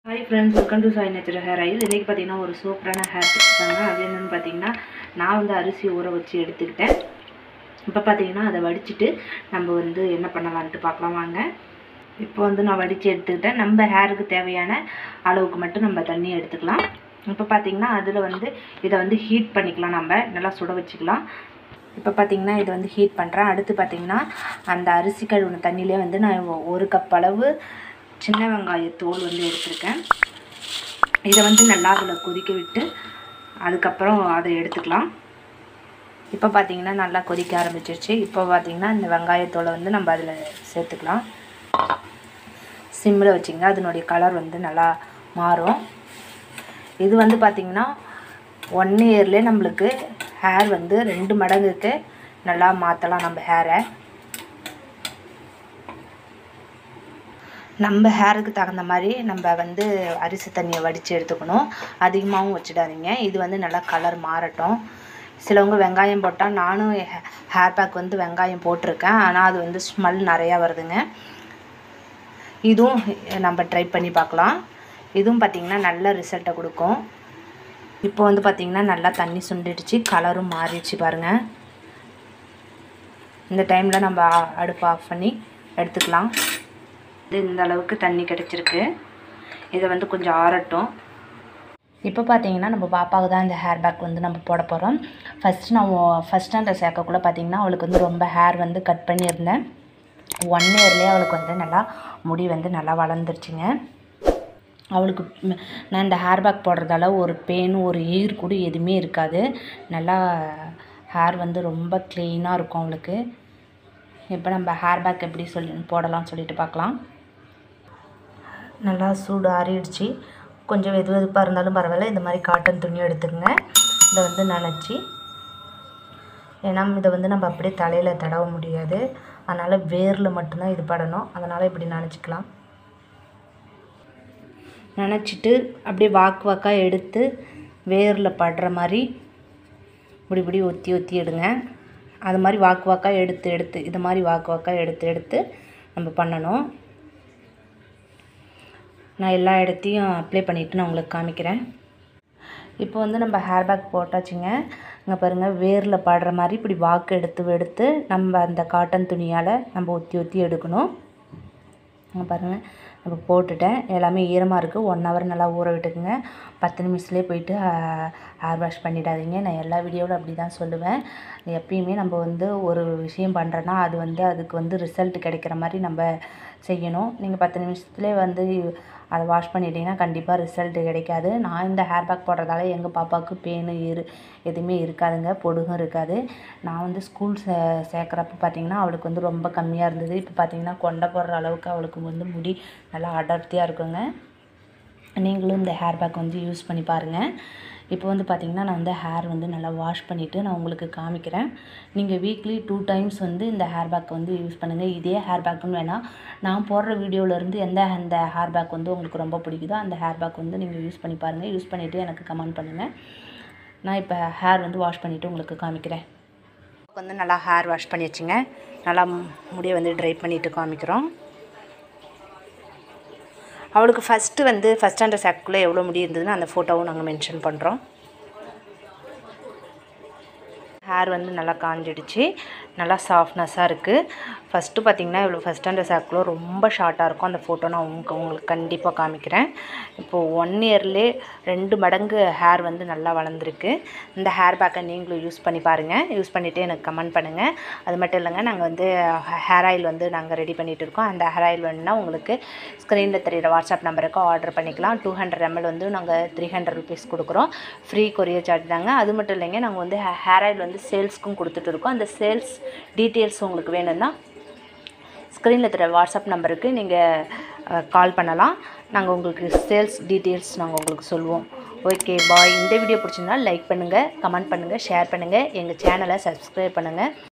hi friends welcome to Sai natural hair oil இன்றைக்கி பார்த்தீங்கன்னா ஒரு சூப்பரான ஹேர் டிப்ஸ் தாங்க அது என்னென்னு பார்த்தீங்கன்னா நான் வந்து அரிசி ஊற வச்சு எடுத்துக்கிட்டேன் இப்போ பார்த்தீங்கன்னா அதை வடிச்சிட்டு நம்ம வந்து என்ன பண்ணலான்ட்டு பார்க்கலாம் வாங்க இப்போ வந்து நான் வடித்து எடுத்துக்கிட்டேன் நம்ம ஹேருக்கு தேவையான அளவுக்கு மட்டும் நம்ம தண்ணி எடுத்துக்கலாம் இப்போ பார்த்தீங்கன்னா அதில் வந்து இதை வந்து ஹீட் பண்ணிக்கலாம் நம்ம நல்லா சுட வச்சுக்கலாம் இப்போ பார்த்தீங்கன்னா இது வந்து ஹீட் பண்ணுறேன் அடுத்து பார்த்தீங்கன்னா அந்த அரிசி கழுவுன தண்ணியிலே வந்து நான் ஒரு கப் அளவு சின்ன வெங்காய தோல் வந்து எடுத்திருக்கேன் இதை வந்து நல்லா அதில் கொதிக்க விட்டு அதுக்கப்புறம் அதை எடுத்துக்கலாம் இப்போ பார்த்தீங்கன்னா நல்லா கொதிக்க ஆரம்பிச்சிருச்சு இப்போ பார்த்தீங்கன்னா இந்த வெங்காயத்தோலை வந்து நம்ம அதில் சேர்த்துக்கலாம் சிம்மில் வச்சிங்க அதனுடைய கலர் வந்து நல்லா மாறும் இது வந்து பார்த்திங்கன்னா ஒன் இயர்லேயே நம்மளுக்கு ஹேர் வந்து ரெண்டு மடங்குக்கு நல்லா மாற்றலாம் நம்ம ஹேரை நம்ம ஹேருக்கு தகுந்த மாதிரி நம்ம வந்து அரிசி தண்ணியை வடித்து எடுத்துக்கணும் அதிகமாகவும் வச்சிடாதீங்க இது வந்து நல்லா கலர் மாறட்டும் சிலவங்க வெங்காயம் போட்டால் நானும் ஹேர் பேக் வந்து வெங்காயம் போட்டிருக்கேன் ஆனால் அது வந்து ஸ்மெல் நிறையா வருதுங்க இதுவும் நம்ம ட்ரை பண்ணி பார்க்கலாம் இதுவும் பார்த்திங்கன்னா நல்ல ரிசல்ட்டை கொடுக்கும் இப்போ வந்து பார்த்திங்கன்னா நல்லா தண்ணி சுண்டிடுச்சு கலரும் மாறிடுச்சு பாருங்கள் இந்த டைமில் நம்ம அடுப்பு ஆஃப் பண்ணி எடுத்துக்கலாம் இது இந்த அளவுக்கு தண்ணி கிடச்சிருக்கு இதை வந்து கொஞ்சம் ஆறட்டும் இப்போ பார்த்தீங்கன்னா நம்ம பாப்பாவுக்கு தான் இந்த ஹேர் பேக் வந்து நம்ம போட போகிறோம் ஃபஸ்ட்டு நான் ஃபஸ்ட் ஸ்டாண்டர்ட் சேர்க்கக்குள்ளே பார்த்தீங்கன்னா அவளுக்கு வந்து ரொம்ப ஹேர் வந்து கட் பண்ணியிருந்தேன் ஒன் இயர்லேயே அவளுக்கு வந்து நல்லா முடி வந்து நல்லா வளர்ந்துருச்சுங்க அவளுக்கு நான் இந்த ஹேர் பேக் போடுறதால ஒரு பெயின் ஒரு ஈர் கூட எதுவுமே இருக்காது நல்லா ஹேர் வந்து ரொம்ப க்ளீனாக இருக்கும் அவளுக்கு இப்போ நம்ம ஹேர் பேக் எப்படி சொல்லி போடலாம்னு சொல்லிட்டு பார்க்கலாம் நல்லா சூடு ஆறிடுச்சு கொஞ்சம் வெது வெதுப்பாக இருந்தாலும் பரவாயில்ல இந்த மாதிரி காட்டன் துணி எடுத்துக்கங்க இதை வந்து நனைச்சி ஏன்னா இதை வந்து நம்ம அப்படியே தலையில் தடவ முடியாது அதனால் வேரில் மட்டும்தான் இது படணும் அதனால் இப்படி நினச்சிக்கலாம் நினச்சிட்டு அப்படியே வாக்கு வாக்காக எடுத்து வேரில் படுற மாதிரி இப்படி இப்படி ஒத்தி ஒத்தி எடுங்க அது மாதிரி வாக்கு வாக்காக எடுத்து எடுத்து இது மாதிரி வாக்கு வாக்காக எடுத்து எடுத்து நம்ம பண்ணணும் நான் எல்லா இடத்தையும் அப்ளை பண்ணிவிட்டு நான் உங்களுக்கு காமிக்கிறேன் இப்போ வந்து நம்ம ஹேர் பேக் போட்டாச்சுங்க இங்கே பாருங்கள் வேரில் படுற மாதிரி இப்படி வாக்கு எடுத்து எடுத்து நம்ம அந்த காட்டன் துணியால் நம்ம ஒத்தி ஒத்தி எடுக்கணும் இங்கே பாருங்கள் நம்ம போட்டுட்டேன் எல்லாமே ஈரமாக இருக்குது ஒன் ஹவர் நல்லா ஊற விட்டுக்குங்க பத்து நிமிஷத்துலேயே போயிட்டு ஹேர் வாஷ் பண்ணிடாதீங்க நான் எல்லா வீடியோவில் அப்படி தான் சொல்லுவேன் எப்பயுமே நம்ம வந்து ஒரு விஷயம் பண்ணுறோன்னா அது வந்து அதுக்கு வந்து ரிசல்ட் கிடைக்கிற மாதிரி நம்ம செய்யணும் நீங்கள் பத்து நிமிஷத்துலேயே வந்து அதை வாஷ் பண்ணிட்டீங்கன்னா கண்டிப்பாக ரிசல்ட் கிடைக்காது நான் இந்த ஹேர் பேக் போடுறதால எங்கள் பாப்பாவுக்கு பெயின் இரு எதுவுமே இருக்காதுங்க பொடுகும் இருக்காது நான் வந்து ஸ்கூல் சே சேர்க்குறப்ப பார்த்திங்கன்னா அவளுக்கு வந்து ரொம்ப கம்மியாக இருந்தது இப்போ பார்த்திங்கன்னா கொண்டை போடுற அளவுக்கு அவளுக்கு வந்து முடி நல்லா அடர்த்தியாக இருக்குங்க நீங்களும் இந்த ஹேர் பேக் வந்து யூஸ் பண்ணி பாருங்கள் இப்போ வந்து பார்த்திங்கன்னா நான் வந்து ஹேர் வந்து நல்லா வாஷ் பண்ணிவிட்டு நான் உங்களுக்கு காமிக்கிறேன் நீங்கள் வீக்லி டூ டைம்ஸ் வந்து இந்த ஹேர் பேக் வந்து யூஸ் பண்ணுங்கள் இதே ஹேர் பேக்குன்னு வேணால் நான் போடுற வீடியோவிலேருந்து எந்த அந்த ஹேர் பேக் வந்து உங்களுக்கு ரொம்ப பிடிக்குதோ அந்த ஹேர் பேக் வந்து நீங்கள் யூஸ் பண்ணி பாருங்கள் யூஸ் பண்ணிவிட்டு எனக்கு கமெண்ட் பண்ணுங்கள் நான் இப்போ ஹேர் வந்து வாஷ் பண்ணிவிட்டு உங்களுக்கு காமிக்கிறேன் வந்து நல்லா ஹேர் வாஷ் பண்ணி வச்சுங்க நல்லா முடியை வந்து ட்ரை பண்ணிவிட்டு காமிக்கிறோம் அவளுக்கு ஃபஸ்ட்டு வந்து ஃபஸ்ட் ஸ்டாண்டர்ட் சாக்குள்ளே எவ்வளோ முடி இருந்ததுன்னு அந்த ஃபோட்டோவும் நாங்கள் மென்ஷன் பண்ணுறோம் ஹேர் வந்து நல்லா காஞ்சிடுச்சு நல்லா சாஃப்ட்னஸாக இருக்குது ஃபஸ்ட்டு பார்த்திங்கன்னா இவ்வளோ ஃபஸ்ட் ஸ்டாண்டர்ட் சாக்குள்ள ரொம்ப ஷார்ட்டாக இருக்கும் அந்த ஃபோட்டோ நான் உங்களுக்கு உங்களுக்கு கண்டிப்பாக காமிக்கிறேன் இப்போது ஒன் இயர்லேயே ரெண்டு மடங்கு ஹேர் வந்து நல்லா வளர்ந்துருக்கு இந்த ஹேர் பேக்கை நீங்களும் யூஸ் பண்ணி பாருங்கள் யூஸ் பண்ணிவிட்டு எனக்கு கமெண்ட் பண்ணுங்கள் அது மட்டும் இல்லைங்க நாங்கள் வந்து ஹேர் ஆயில் வந்து நாங்கள் ரெடி பண்ணிகிட்டு இருக்கோம் அந்த ஹேர் ஆயில் வேணுன்னா உங்களுக்கு ஸ்க்ரீனில் தெரியிற வாட்ஸ்அப் நம்பருக்கு ஆர்டர் பண்ணிக்கலாம் டூ ஹண்ட்ரட் எம்எல் வந்து நாங்கள் த்ரீ ஹண்ட்ரட் ருபீஸ் கொடுக்குறோம் ஃப்ரீ கொரியர் சார்ஜ் தாங்க அது மட்டும் இல்லைங்க நாங்கள் வந்து ஹேர் ஆயில் வந்து சேல்ஸ்க்கும் கொடுத்துட்டு இருக்கோம் அந்த சேல்ஸ் டீட்டெயில்ஸ் உங்களுக்கு வேணும்னா ஸ்க்ரீனில் தர வாட்ஸ்அப் நம்பருக்கு நீங்கள் கால் பண்ணலாம் நாங்கள் உங்களுக்கு சேல்ஸ் டீட்டெயில்ஸ் நாங்கள் உங்களுக்கு சொல்லுவோம் ஓகே பாய் இந்த வீடியோ பிடிச்சிருந்தா லைக் பண்ணுங்கள் கமெண்ட் பண்ணுங்கள் ஷேர் பண்ணுங்கள் எங்கள் சேனலை சப்ஸ்கிரைப் பண்ணுங்கள்